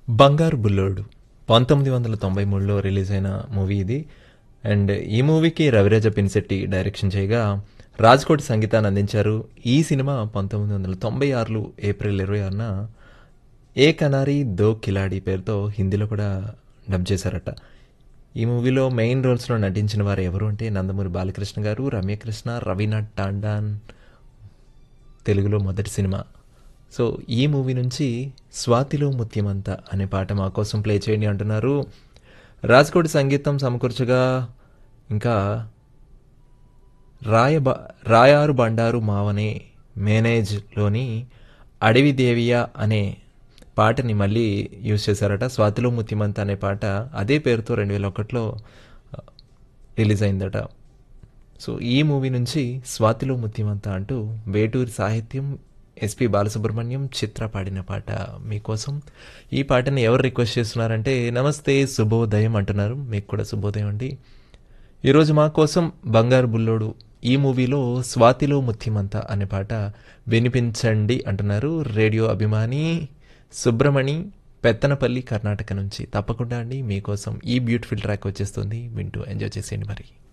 బంగారు బుల్లోడు పంతొమ్మిది వందల తొంభై మూడులో రిలీజ్ అయిన మూవీ ఇది అండ్ ఈ మూవీకి రవిరాజ పిన్సెట్టి డైరెక్షన్ చేయగా రాజ్కోట్ సంగీతాన్ని అందించారు ఈ సినిమా పంతొమ్మిది వందల తొంభై ఆరులో ఏప్రిల్ ఇరవై ఆరున ఏ కనారి దో కిలాడి పేరుతో హిందీలో కూడా డబ్ చేశారట ఈ మూవీలో మెయిన్ రోల్స్లో నటించిన వారు ఎవరు అంటే నందమూరి బాలకృష్ణ గారు రమ్యకృష్ణ రవీనాథ్ టాండాన్ తెలుగులో మొదటి సినిమా సో ఈ మూవీ నుంచి స్వాతిలో ముత్యమంత అనే పాట మా కోసం ప్లే చేయండి అంటున్నారు రాజ్కోటి సంగీతం సమకూర్చగా ఇంకా రాయ రాయారు బండారు మావనే మేనేజ్లోని అడవి దేవియా అనే పాటని మళ్ళీ యూజ్ చేశారట స్వాతిలో ముత్యమంత అనే పాట అదే పేరుతో రెండు వేల ఒకటిలో రిలీజ్ అయిందట సో ఈ మూవీ నుంచి స్వాతిలో ముత్యమంత అంటూ వేటూరి సాహిత్యం ఎస్పి బాలసుబ్రహ్మణ్యం చిత్ర పాడిన పాట మీకోసం ఈ పాటని ఎవరు రిక్వెస్ట్ చేస్తున్నారంటే నమస్తే శుభోదయం అంటున్నారు మీకు కూడా శుభోదయం అండి ఈరోజు మా కోసం బంగారు బుల్లోడు ఈ మూవీలో స్వాతిలో ముత్యమంత అనే పాట వినిపించండి అంటున్నారు రేడియో అభిమాని సుబ్రమణి పెత్తనపల్లి కర్ణాటక నుంచి తప్పకుండా అండి మీకోసం ఈ బ్యూటిఫుల్ ట్రాక్ వచ్చేస్తుంది వింటూ ఎంజాయ్ చేసేయండి మరి